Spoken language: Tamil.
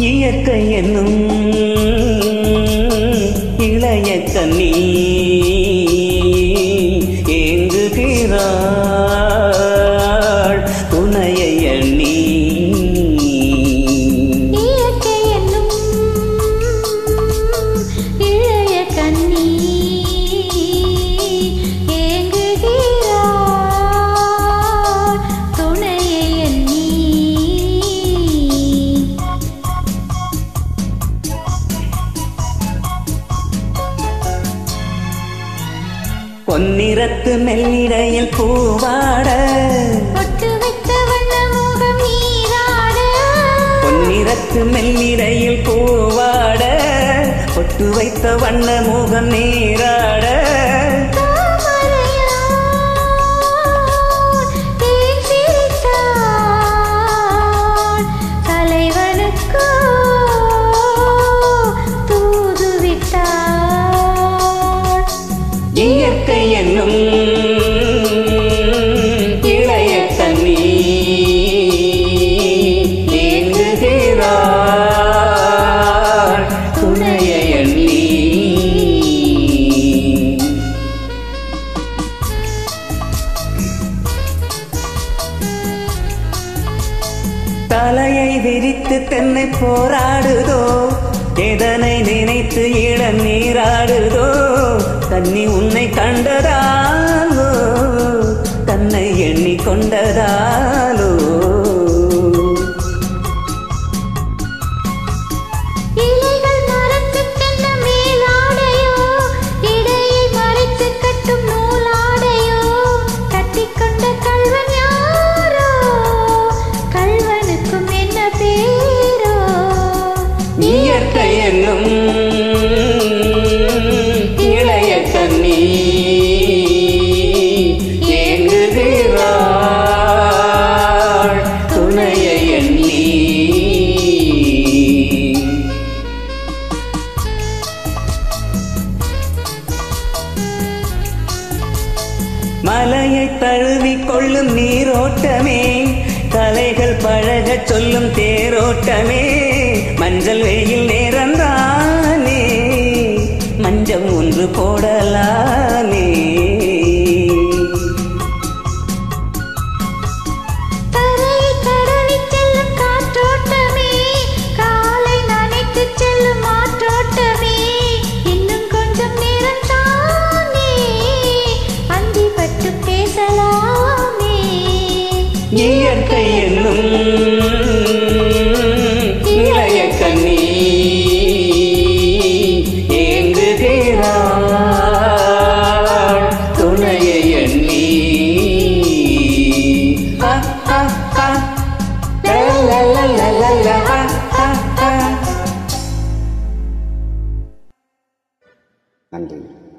இயற்கை என்னும் இளைய கண்ணி ஏங்குகிறாள் துணையை எண்ணி இயற்கை என்னும் இளைய கண்ணி ஏங்குகிறாள் துணையை எண்ணி பொன்னிறத்து மெல்லிடையில் பூவாட பொட்டு வைத்த வண்ண முகம் நீராட பொன்னிறத்து மெல்லிடையில் பூவாட பொட்டு வைத்த வண்ண முகம் நீராட தாமரையாய் தேன் சிரித்தாள். தலைவனுக்கோ தூது விட்டாள். இயற்கை என்னும் இளைய கண்ணி ஏங்குகிறாள் துணையை எண்ணி தலையை விரித்து தென்னை போராடுதோ எதனை நினைத்து இளம் நீராடுதோ தண்ணி உன்னை கண்டதாலோ தன்னை எண்ணி கொண்டதாலோ இலைகள் மரத்துக்கென்ன மேலாடையோ, இடையில் மறைத்துக் கட்டும் நூலாடையோ, கட்டிக்கொண்ட கள்வன் யாரோ? கள்வனுக்கும் என்ன பேரோ இயற்கை என்னும் இளைய கண்ணி ஏங்குகிறாள் துணையை எண்ணி மலையை தழுவி கொள்ளும் நீரோட்டமே கலைகள் பழகச் சொல்லும் தேரோட்டமே மஞ்சள் வெயில் நேரந்தானே மஞ்சம் ஒன்று போடலாமே தரையை கடலிச் செல்லும் காற்றோட்டமே, காலை நனைத்துச் செல்லும் ஆற்றோட்டமே, இன்னும் கொஞ்சம் நேரம் தானே, அந்திப்பட்டு பேசலாமே. இயற்கை என்னும் இளைய கண்ணி ஏங்குகிறாள் துணையை எண்ணி ஆ, ஆ, ஆ. லா, லா, லா, லா, லா, லா, ஆ, ஆ, ஆ. நன்றி